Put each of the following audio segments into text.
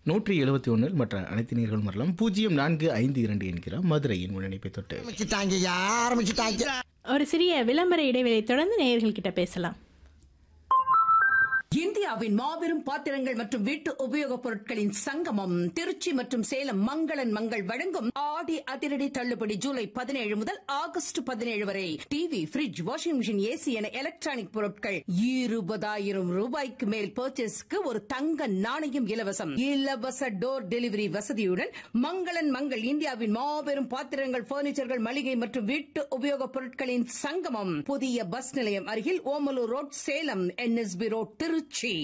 நூற்றி எழுபத்தி ஒன்றில் மற்ற அனைத்து நீர்களும் வரலாம் பூஜ்ஜியம் நான்கு ஐந்து இரண்டு என்கிற மதுரையின் முன்னணிப்பை தொட்டு ஆரம்பிச்சுட்டாங்க ஆரம்பிச்சுட்டாங்க ஒரு சிறிய விளம்பர இடைவெளி தொடர்ந்து நேயர்கள் கிட்ட பேசலாம் இந்தியாவின் மாபெரும் பாத்திரங்கள் மற்றும் வீட்டு உபயோகப் பொருட்களின் சங்கமம் திருச்சி மற்றும் சேலம் மங்களன் மங்கள் வழங்கும் ஆடி அதிரடி தள்ளுபடி ஜூலை பதினேழு முதல் ஆகஸ்ட் பதினேழு வரை TV fridge washing machine AC என எலக்ட்ரானிக் பொருட்கள் இருபதாயிரம் ரூபாய்க்கு மேல் பர்ச்சேஸ்க்கு ஒரு தங்க நாணயம் இலவசம் இலவச டோர் டெலிவரி வசதியுடன் மங்களன் மங்கள் இந்தியாவின் மாபெரும் பாத்திரங்கள் பர்னிச்சர்கள் மளிகை மற்றும் வீட்டு உபயோகப் பொருட்களின் சங்கமம் புதிய பஸ் நிலையம் அருகில் Omalur road Salem NSB road Trichy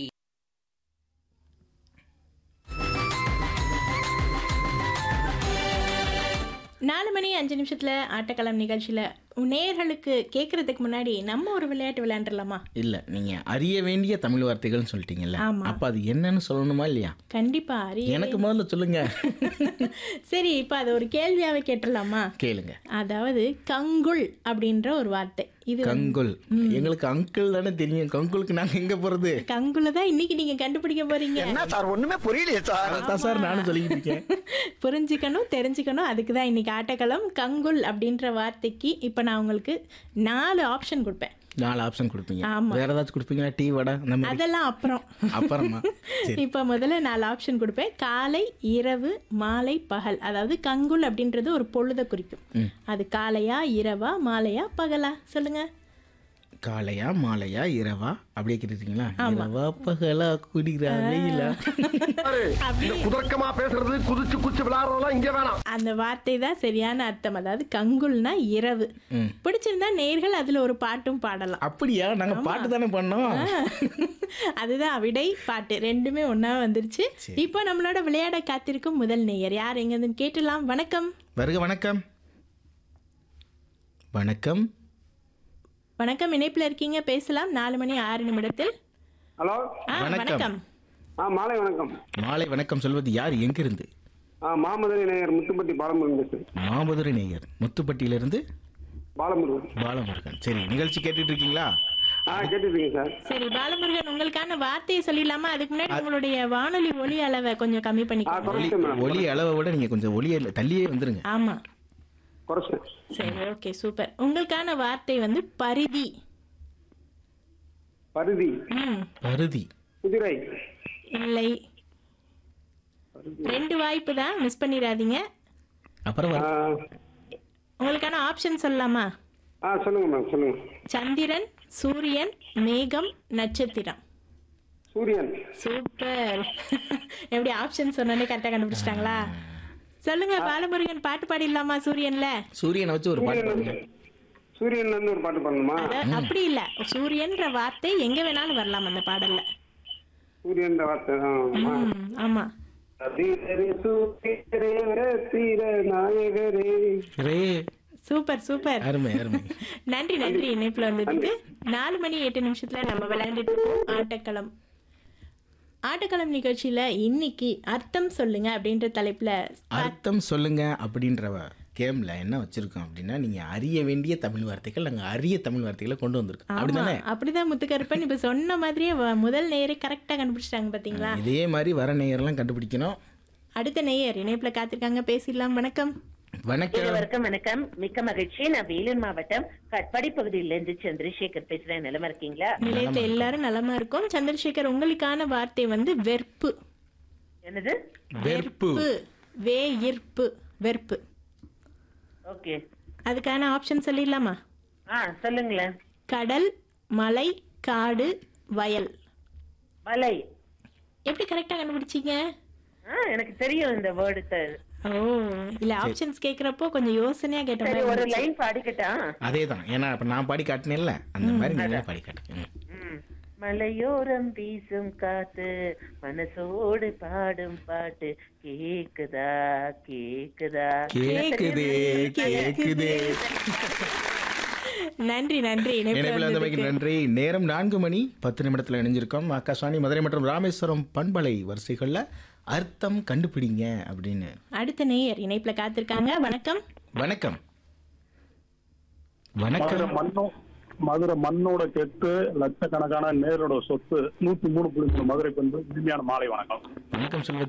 நாலு மணி அஞ்சு நிமிஷத்துல ஆட்டக்களம் நிகழ்ச்சியில நேயர்களுக்கு கேட்கறதுக்கு முன்னாடி நம்ம ஒரு விளையாட்டு விளையாண்டுலாமா இல்ல நீங்க அறிய வேண்டிய தமிழ் வார்த்தைகள்னு சொல்லிட்டீங்கல்ல ஆமா. அப்ப அது என்னன்னு சொல்லணுமா இல்லையா கண்டிப்பா அறிய எனக்கு முதல்ல சொல்லுங்க சரி இப்ப அது ஒரு கேள்வியாவே கேட்டுடலாமா கேளுங்க அதாவது கங்குல் அப்படின்ற ஒரு வார்த்தை இது கங்குல் எங்களுக்கு அங்கிள் தானே தெரியும் கங்குலுக்கு நாங்க எங்க போறது கங்குல தான் இன்னைக்கு நீங்க கண்டுபிடிக்க போறீங்க என்ன சார் ஒண்ணுமே புரியலையே சார் அதான் சார் நானும் சொல்லிக்கிட்டு இருக்கேன் புரிஞ்சுக்கணும் தெரிஞ்சுக்கணும் அதுக்கு தான் இன்னைக்கு ஆட்டக்களம் கங்குல் அப்படின்ற வார்த்தைக்கு இப்போ நான் உங்களுக்கு நாலு ஆப்ஷன் கொடுப்பேன் நாலு ஆப்ஷன் கொடுப்பீங்க ஆமா. வேற ஏதாச்சும் கொடுப்பீங்களா டீ வடை அந்த மாதிரி அதெல்லாம் அப்புறம் அப்புறமா சரி இப்போ முதல்ல நாலு ஆப்ஷன் கொடுப்பேன் காலை இரவு மாலை பகல் அதாவது கங்குல் அப்படின்றது ஒரு பொழுதை குறிக்கும் அது காலையா இரவா மாலையா பகலா சொல்லுங்க காலையா மாலையா இரவா அப்படியே கேட்டுட்டீங்களா இரவா பகலா குடிக்கிறா வெயிலா அப்படி குதர்க்கமா பேசுறது குதிச்சு குதிச்சு விளையாடுறதெல்லாம் இங்க வேணாம் அந்த வார்த்தை தான் சரியான அர்த்தம் அதாவது கங்குல்னா இரவு பிடிச்சிருந்தா நேர்கள் அதுல ஒரு பாட்டும் பாடலாம் அப்படியா நாங்க பாட்டு தானே பண்ணோம் அதுதான் விடை பாட்டு ரெண்டுமே ஒண்ணா வந்துருச்சு இப்போ நம்மளோட விளையாட காத்திருக்கும் முதல் நேயர் யார் எங்கன்னு கேட்டலாம் வணக்கம் வருக வணக்கம் வணக்கம் வணக்கம் இணைப்புல இருக்கீங்க பேசலாம் நாலு மணி ஆறு நிமிடத்தில் ஹலோ ஆ, வணக்கம். வணக்கம் ஆ மாலை வணக்கம் மாலை வணக்கம் சொல்வது யார் எங்கிருந்து ஆ மாமதுரை நேயர் முத்துப்பட்டி பாலமுருகன் பேசுறேன் மாமதுரை நேயர் முத்துப்பட்டியிலிருந்து பாலமுருகன் பாலமுருகன் சரி நிகழ்ச்சி கேட்டுட்டு இருக்கீங்களா ஆ கேட்டுருக்கீங்க சார் சரி பாலமுருகன் உங்களுக்கான வார்த்தையை சொல்லிடலாமா அதுக்கு முன்னாடி உங்களுடைய வானொலி ஒலி அளவை கொஞ்சம் கம்மி ஆ பண்ணிக்கோங்க ஒலி குறைச்சேன் மேடம் ஒலி அளவை விட நீங்க கொஞ்சம் ஒலிய தள்ளியே வந்துருங்க ஆமா குறைச்சேன் சரி ஓகே சூப்பர் உங்களுக்கான வார்த்தை வந்து பரிதி பருதி ம் பருதி குதிரை இல்லை ரெண்டு வாய்ப்பு தான் மிஸ் பண்ணிடாதீங்க அப்புறம் ஆ வர- உங்களுக்கான ஆப்ஷன் சொல்லலாமா ஆ சொல்லுங்க மேம் சொல்லுங்க சந்திரன் சூரியன் மேகம் நட்சத்திரம் சூரியன் சூப்பர் எப்படி ஆப்ஷன் சொன்னோடனே கரெக்டாக கண்டுபிடிச்சிட்டாங்களா சொல்லுங்க பாலமுருகன் பாட்டு பாடிடலாமா சூரியன்ல சூரியனை வச்சு ஒரு பாட்டு பாடுங்க சூரியன்ல இருந்து ஒரு பாட்டு பண்ணணுமா அத- அப்படி இல்ல சூரியன்ற வார்த்தை எங்க வேணாலும் வரலாம் அந்த பாடல்ல சூரியன் வார்த்தை ஆ, ஆ. ம், ஆமா அதிரே சூரியரே ரத்திர நாயகரே ரே சூப்பர் சூப்பர் அருமை அருமை நன்றி நன்றி இணைப்புல வந்ததுக்கு நாலு மணி எட்டு நிமிஷத்துல நம்ம விளையாண்டுட்டு இருக்கோம் ஆட்டக்களம் ஆட்டக்களம் நிகழ்ச்சியில இன்னைக்கு அர்த்தம் சொல்லுங்க அப்படின்ற தலைப்புல அர்த்தம் சொல்லுங்க அப்படின்ற கேம்ல என்ன வச்சிருக்கோம் அப்படின்னா நீங்க அறிய வேண்டிய தமிழ் வார்த்தைகள் நாங்க அரிய தமிழ் வார்த்தைகளை கொண்டு வந்திருக்கோம் ஆமா அப்படிதானே அப்படிதான் முத்துக்கருப்பன் இப்ப சொன்ன மாதிரியே வ- முதல் நேயரே கரெக்டா கண்டுபிடிச்சிட்டாங்க பாத்தீங்களா இதே மாதிரி வர நேயர்லாம் கண்டுபிடிக்கணும் அடுத்த நேயர் இணைப்புல காத்திருக்காங்க பேசிடலாம் வணக்கம் வணக்கம் இருவருக்கும் வணக்கம் மிக்க மகிழ்ச்சி நான் வேலூர் மாவட்டம் கட்பாடி பகுதியிலிருந்து சந்திரசேகர் பேசுறேன் நிலமா இருக்கீங்களா நிலையத்துல எல்லாரும் நலமா இருக்கும் சந்திரசேகர் உங்களுக்கான வார்த்தை வந்து வெறுப்பு என்னது வெறுப்பு வே ஈர்ப்பு வெறுப்பு ஓகே அதுக்கான ஆப்ஷன் சொல்லிடலாமா ஆ சொல்லுங்களேன் கடல் மலை காடு வயல் மலை எப்படி கரெக்டா கண்டுபிடிச்சீங்க ஆ எனக்கு தெரியும் இந்த வேர்டு ஓ இல்ல ஆப்ஷன்ஸ் கேக்குறப்போ கொஞ்சம் யோசனையா கேட்ட சரி மாதிரி ஒரு இருந்துச்சு. லைன் பாடிக்கட்டா அதே தான் ஏன்னா இப்ப நான் பாடி காட்டினேன்ல அந்த மாதிரி நீங்களும் பாடி காட்டுங்க ம். ம். மலையோரம் வீசும் காத்து மனசோடு பாடும் பாட்டு கேக்குதா கேக்குதா கேக்குதே கேக்குதே நன்றி நன்றி இணைப்புல இணைப்பில் வந்தமைக்கு வந்ததுக்கு. நன்றி நேரம் நான்கு மணி பத்து நிமிடத்தில் இணைஞ்சிருக்கோம் ஆகாஷவாணி மதுரை மற்றும் ராமேஸ்வரம் பண்பலை வரிசைகளில் அர்த்தம் கண்டுபிடிங்க அப்படின்னு அடுத்த நேயர் இணைப்புல காத்திருக்காங்க வணக்கம் வணக்கம் வணக்கம் மண்ணோ மதுரை மண்ணோட கெட்டு லட்சக்கணக்கான நேரோட சொத்து நூத்தி மூணு புள்ளி மூணு மதுரை பெண்கள் இனிமையான மாலை வணக்கம் வணக்கம் சொல்வது